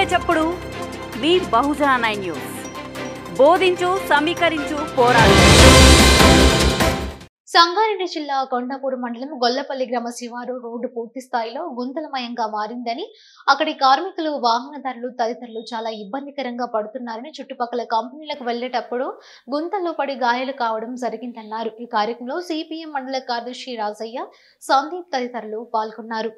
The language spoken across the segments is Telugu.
చప్పుడు మీ బహుజన నైన్ న్యూస్ బోధించు సమీకరించు పోరాడు సంగారెడ్డి జిల్లా కొండాపూర్ మండలం గొల్లపల్లి గ్రామ శివారు రోడ్డు పూర్తి స్థాయిలో గుంతలమయంగా మారిందని అక్కడి కార్మికులు వాహనదారులు తదితరులు చాలా ఇబ్బందికరంగా పడుతున్నారని చుట్టుపక్కల కంపెనీలకు వెళ్లేటప్పుడు గుంతల్లో పడి గాయాలు కావడం జరిగిందన్నారు ఈ కార్యక్రమంలో సిపిఎం మండల కార్యదర్శి రాజయ్య సందీప్ తదితరులు పాల్గొన్నారు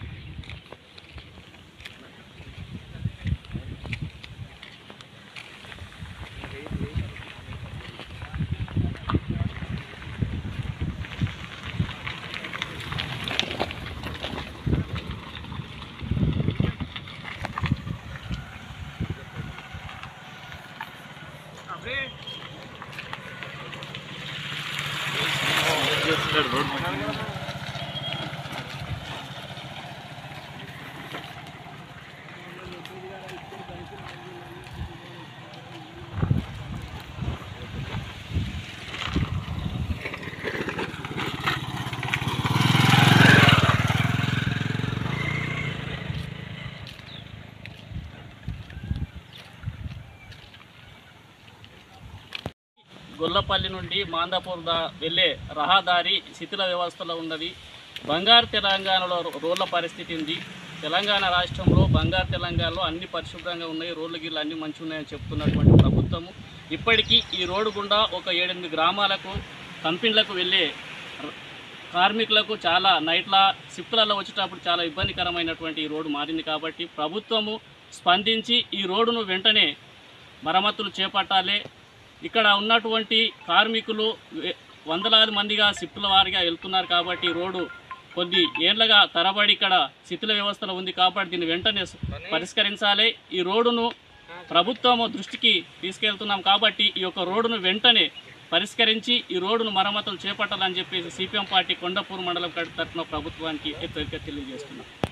గొల్లపల్లి నుండి మాందాపూర్ దా వెళ్ళే రహదారి శిథిల వ్యవస్థలో ఉన్నది బంగారు తెలంగాణలో రోడ్ల పరిస్థితి ఉంది తెలంగాణ రాష్ట్రంలో బంగారు తెలంగాణలో అన్ని పరిశుభ్రంగా ఉన్నాయి రోడ్లు గిళ్ళు అన్ని మంచిగా ఉన్నాయని చెప్తున్నటువంటి ప్రభుత్వము ఇప్పటికీ ఈ రోడ్డు గుండా ఒక ఏడెనిమిది గ్రామాలకు కంపెనీలకు వెళ్ళే ర- కార్మికులకు చాలా నైట్ల షిఫ్ట్లలో వచ్చేటప్పుడు చాలా ఇబ్బందికరమైనటువంటి ఈ రోడ్డు మారింది కాబట్టి ప్రభుత్వము స్పందించి ఈ రోడ్డును వెంటనే మరమ్మతులు చేపట్టాలి ఇక్కడ ఉన్నటువంటి కార్మికులు వే- వందలాది మందిగా షిఫ్టుల వారిగా వెళ్తున్నారు కాబట్టి ఈ రోడ్డు కొద్ది ఏళ్లగా తరబడి ఇక్కడ శిథిల వ్యవస్థలో ఉంది కాబట్టి దీన్ని వెంటనే స- పరిష్కరించాలి ఈ రోడ్డును ప్రభుత్వము దృష్టికి తీసుకెళ్తున్నాం కాబట్టి ఈ యొక్క రోడ్డును వెంటనే పరిష్కరించి ఈ రోడ్డును మరమ్మతులు చేపట్టాలని చెప్పేసి సిపిఎం పార్టీ కొండపూర్ మండలం తరఫున ప్రభుత్వానికి హెచ్చరిక తెలియజేస్తున్నాం